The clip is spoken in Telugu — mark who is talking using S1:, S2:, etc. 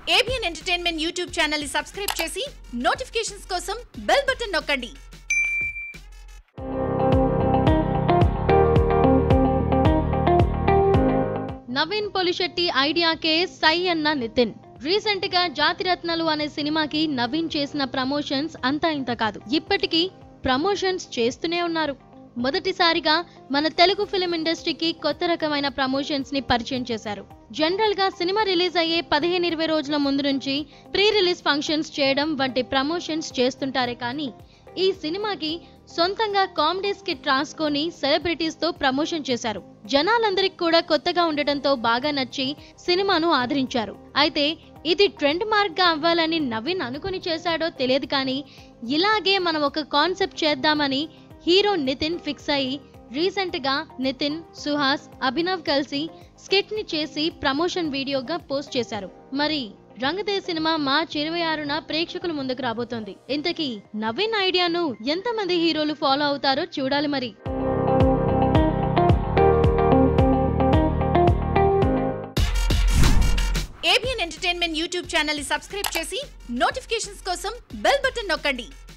S1: ఏబిఎన్ ఎంటర్టైన్మెంట్ యూట్యూబ్ ఛానల్ ని సబ్స్క్రైబ్ చేసి నోటిఫికేషన్స్ కోసం బెల్ బటన్ నొక్కండి
S2: నవీన్ పొలిశెట్టి ఐడియాకే సై అన్న నితిన్ రీసెంట్ గా జాతిరత్నాలు అనే సినిమాకి నవీన్ చేసిన ప్రమోషన్స్ అంతా ఇంత కాదు ఇప్పటికీ ప్రమోషన్స్ చేస్తూనే ఉన్నారు మొదటిసారిగా మన తెలుగు ఫిలిం ఇండస్ట్రీకి కొత్త రకమైన ప్రమోషన్స్ ని పరిచయం చేశారు జనరల్ గా సినిమా రిలీజ్ అయ్యే పదిహేను ఇరవై రోజుల ముందు నుంచి ప్రీ రిలీజ్ ఫంక్షన్స్ చేయడం వంటి ప్రమోషన్స్ చేస్తుంటారే కానీ ఈ సినిమాకి సొంతంగా కామెడీ స్కిట్ రాసుకొని సెలబ్రిటీస్ తో ప్రమోషన్ చేశారు జనాలందరికి కూడా కొత్తగా ఉండటంతో బాగా నచ్చి సినిమాను ఆదరించారు అయితే ఇది ట్రెండ్ మార్క్ గా అవ్వాలని నవీన్ అనుకుని చేశాడో తెలియదు కానీ ఇలాగే మనం ఒక కాన్సెప్ట్ చేద్దామని హీరో నితిన్ ఫిక్స్ అయ్యి రీసెంట్ గా నితిన్ సుహాస్ అభినవ్ కలిసి స్కిట్ ని చేసి ప్రమోషన్ వీడియోగా పోస్ట్ చేశారు మరి రంగదే సినిమా మార్చ్ ఇరవై ఆరున ప్రేక్షకుల ముందుకు రాబోతోంది ఇంతకీ నవీన్ ఐడియాను ఎంతమంది హీరోలు ఫాలో అవుతారో చూడాలి మరి
S1: ఏబిఎన్ ఎంటర్టైన్మెంట్ యూట్యూబ్ ఛానల్ ని సబ్స్క్రైబ్ చేసి నోటిఫికేషన్స్ కోసం బెల్ బటన్ నొక్కండి